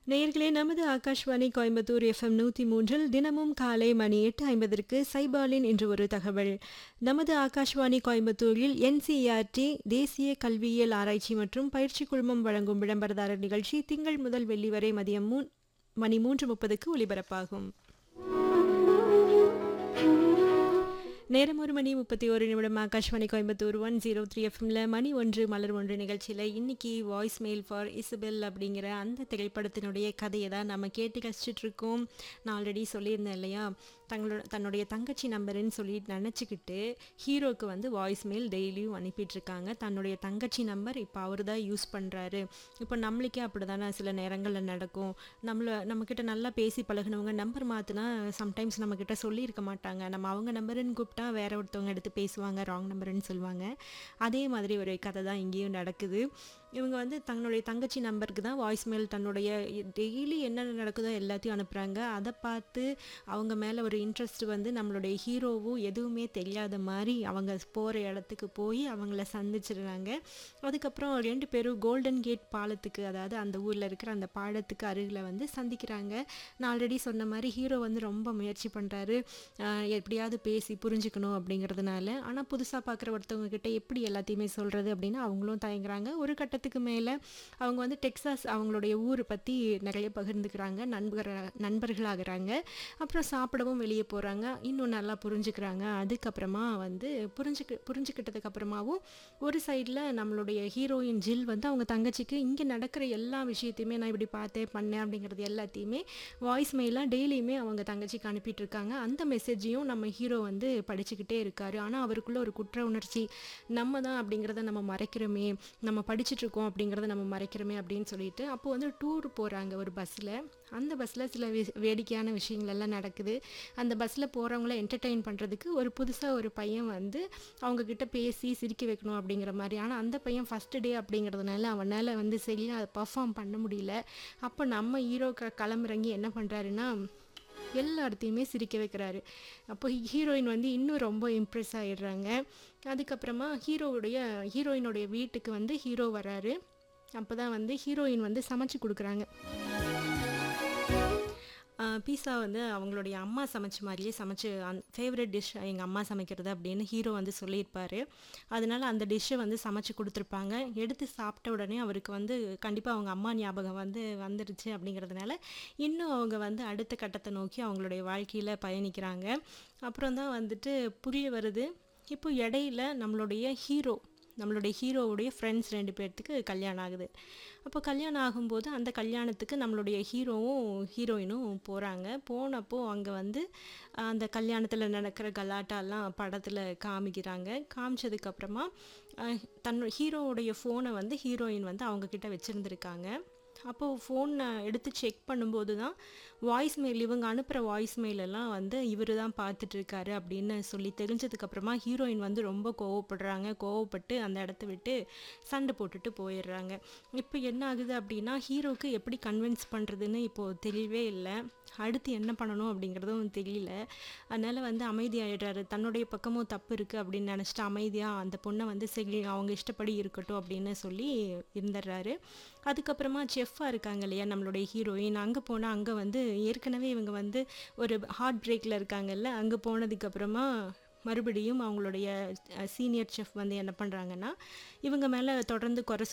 நேயர்களே நமது ஆகாஷ்வாணி கோயம்புத்தூர் எஃப்எம் நூற்றி மூன்றில் தினமும் காலை மணி எட்டு ஐம்பதற்கு சைபாலின் என்று ஒரு தகவல் நமது ஆகாஷ்வாணி கோயம்புத்தூரில் என்சிஇஆர்டி தேசிய கல்வியியல் ஆராய்ச்சி மற்றும் பயிற்சி குழுமம் வழங்கும் விளம்பரதாரர் நிகழ்ச்சி திங்கள் முதல் வெள்ளி வரை மதியம் மூ மணி மூன்று முப்பதுக்கு ஒலிபரப்பாகும் நேரம் ஒரு மணி முப்பத்தி ஒரு நிமிடம் Akashvani Coimbatore one zero three எஃப்எம்ல மணி ஒன்று மலர் ஒன்று நிகழ்ச்சியில் இன்னைக்கு வாய்ஸ் மெயில் ஃபார் இசபெல் அப்படிங்கிற அந்த திரைப்படத்தினுடைய கதையை தான் நம்ம கேட்டு ரசிச்சுட்டு இருக்கோம் நான் ஆல்ரெடி சொல்லியிருந்தேன் இல்லையா தங்களோட தன்னுடைய தங்கச்சி நம்பருன்னு சொல்லி நினச்சிக்கிட்டு ஹீரோக்கு வந்து வாய்ஸ் மெயில் டெய்லியும் அனுப்பிட்டு இருக்காங்க தன்னுடைய தங்கச்சி நம்பர் இப்போ அவர் தான் யூஸ் பண்ணுறாரு இப்போ நம்மளுக்கே அப்படி தானே சில நேரங்களில் நடக்கும் நம்மளை நம்மக்கிட்ட நல்லா பேசி பழகினவங்க நம்பர் மாற்றினா சம்டைம்ஸ் நம்மக்கிட்ட சொல்லியிருக்க மாட்டாங்க நம்ம அவங்க நம்பருன்னு கூப்பிட்டா வேற ஒருத்தவங்க எடுத்து பேசுவாங்க ராங் நம்பருன்னு சொல்லுவாங்க அதே மாதிரி ஒரு கதை தான் இங்கேயும் நடக்குது இவங்க வந்து தன்னுடைய தங்கச்சி நம்பருக்கு தான் வாய்ஸ் மெயில் தன்னுடைய டெய்லி என்னென்ன நடக்குதோ எல்லாத்தையும் அனுப்புகிறாங்க அதை பார்த்து அவங்க மேலே ஒரு இன்ட்ரெஸ்ட் வந்து நம்மளுடைய ஹீரோவும் எதுவுமே தெரியாத மாதிரி அவங்க போகிற இடத்துக்கு போய் அவங்கள சந்திச்சிடுறாங்க அதுக்கப்புறம் ரெண்டு பேரும் கோல்டன் கேட் பாலத்துக்கு அதாவது அந்த ஊரில் இருக்கிற அந்த பாலத்துக்கு அருகில் வந்து சந்திக்கிறாங்க நான் ஆல்ரெடி சொன்ன மாதிரி ஹீரோ வந்து ரொம்ப முயற்சி பண்ணுறாரு எப்படியாவது பேசி புரிஞ்சுக்கணும் அப்படிங்கிறதுனால ஆனால் புதுசாக பார்க்குற ஒருத்தவங்க கிட்ட எப்படி எல்லாத்தையுமே சொல்கிறது அப்படின்னு அவங்களும் தயங்குறாங்க ஒரு கட்டத்துக்கு மேலே அவங்க வந்து டெக்சாஸ் அவங்களுடைய ஊர் பற்றி நிறைய பகிர்ந்துக்கிறாங்க நண்பர் நண்பர்களாகிறாங்க அப்புறம் சாப்பிடவும் வெளியே போகிறாங்க இன்னும் நல்லா புரிஞ்சுக்கிறாங்க அதுக்கப்புறமா வந்து புரிஞ்சுக்க புரிஞ்சுக்கிட்டதுக்கு அப்புறமாவும் ஒரு சைடில் நம்மளுடைய ஹீரோயின் ஜில் வந்து அவங்க தங்கச்சிக்கு இங்கே நடக்கிற எல்லா விஷயத்தையுமே நான் இப்படி பார்த்தேன் பண்ணேன் அப்படிங்கிறது எல்லாத்தையுமே வாய்ஸ் மெயிலாக டெய்லியுமே அவங்க தங்கச்சிக்கு அனுப்பிட்டு இருக்காங்க அந்த மெசேஜையும் நம்ம ஹீரோ வந்து படிச்சுக்கிட்டே இருக்காரு ஆனால் அவருக்குள்ள ஒரு குற்ற உணர்ச்சி நம்ம தான் அப்படிங்கிறத நம்ம மறைக்கிறோமே நம்ம படிச்சுட்டு இருக்கோம் அப்படிங்கிறத நம்ம மறைக்கிறோமே அப்படின்னு சொல்லிட்டு அப்போ வந்து டூர் போகிறாங்க ஒரு பஸ்ஸில் அந்த பஸ்ஸில் சில வி வேடிக்கையான விஷயங்கள் எல்லாம் நடக்குது அந்த பஸ்ஸில் போகிறவங்கள என்டர்டெயின் பண்ணுறதுக்கு ஒரு புதுசாக ஒரு பையன் வந்து அவங்கக்கிட்ட பேசி சிரிக்க வைக்கணும் அப்படிங்கிற மாதிரி ஆனால் அந்த பையன் ஃபஸ்ட்டு டே அப்படிங்கிறதுனால அவனால் வந்து சரியாக அதை பர்ஃபார்ம் பண்ண முடியல அப்போ நம்ம ஹீரோ க களமிறங்கி என்ன பண்ணுறாருன்னா எல்லாத்தையுமே சிரிக்க வைக்கிறாரு அப்போ ஹீரோயின் வந்து இன்னும் ரொம்ப இம்ப்ரெஸ் ஆகிடுறாங்க அதுக்கப்புறமா ஹீரோவுடைய ஹீரோயினுடைய வீட்டுக்கு வந்து ஹீரோ வராரு அப்போ தான் வந்து ஹீரோயின் வந்து சமைச்சு கொடுக்குறாங்க பீஸா வந்து அவங்களுடைய அம்மா சமைச்ச மாதிரியே சமைச்சு அந் ஃபேவரட் டிஷ் எங்கள் அம்மா சமைக்கிறது அப்படின்னு ஹீரோ வந்து சொல்லியிருப்பார் அதனால அந்த டிஷ்ஷை வந்து சமைச்சு கொடுத்துருப்பாங்க எடுத்து சாப்பிட்ட உடனே அவருக்கு வந்து கண்டிப்பாக அவங்க அம்மா ஞாபகம் வந்து வந்துடுச்சு அப்படிங்கிறதுனால இன்னும் அவங்க வந்து அடுத்த கட்டத்தை நோக்கி அவங்களுடைய வாழ்க்கையில் பயணிக்கிறாங்க அப்புறம் தான் வந்துட்டு புரிய வருது இப்போ இடையில நம்மளுடைய ஹீரோ நம்மளுடைய ஹீரோவுடைய ஃப்ரெண்ட்ஸ் ரெண்டு பேர்த்துக்கு கல்யாணம் ஆகுது அப்போ கல்யாணம் ஆகும்போது அந்த கல்யாணத்துக்கு நம்மளுடைய ஹீரோவும் ஹீரோயினும் போகிறாங்க போனப்போ அங்கே வந்து அந்த கல்யாணத்தில் நடக்கிற கலாட்டாலாம் படத்தில் காமிக்கிறாங்க காமிச்சதுக்கப்புறமா தன் ஹீரோவுடைய ஃபோனை வந்து ஹீரோயின் வந்து அவங்கக்கிட்ட வச்சுருந்துருக்காங்க அப்போது ஃபோனை எடுத்து செக் பண்ணும்போது தான் வாய்ஸ் மெயில் இவங்க அனுப்புகிற வாய்ஸ் மெயிலெல்லாம் வந்து இவர் தான் பார்த்துட்ருக்காரு அப்படின்னு சொல்லி தெரிஞ்சதுக்கப்புறமா ஹீரோயின் வந்து ரொம்ப கோவப்படுறாங்க கோவப்பட்டு அந்த இடத்த விட்டு சண்டை போட்டுட்டு போயிடுறாங்க இப்போ என்ன ஆகுது அப்படின்னா ஹீரோக்கு எப்படி கன்வின்ஸ் பண்ணுறதுன்னு இப்போது தெரியவே இல்லை அடுத்து என்ன பண்ணணும் அப்படிங்கிறதும் தெரியல அதனால் வந்து அமைதியாகிடுறாரு தன்னுடைய பக்கமும் தப்பு இருக்குது அப்படின்னு நினச்சிட்டு அமைதியாக அந்த பொண்ணை வந்து சரி அவங்க இஷ்டப்படி இருக்கட்டும் அப்படின்னு சொல்லி இருந்துடுறாரு அதுக்கப்புறமா செஃப்பாக இருக்காங்க இல்லையா நம்மளுடைய ஹீரோயின் அங்கே போனால் அங்கே வந்து ஏற்கனவே இவங்க வந்து ஒரு ஹார்ட் பிரேக்கில் இருக்காங்கல்ல அங்கே போனதுக்கப்புறமா மறுபடியும் அவங்களுடைய சீனியர் செஃப் வந்து என்ன பண்ணுறாங்கன்னா இவங்க மேலே தொடர்ந்து குறை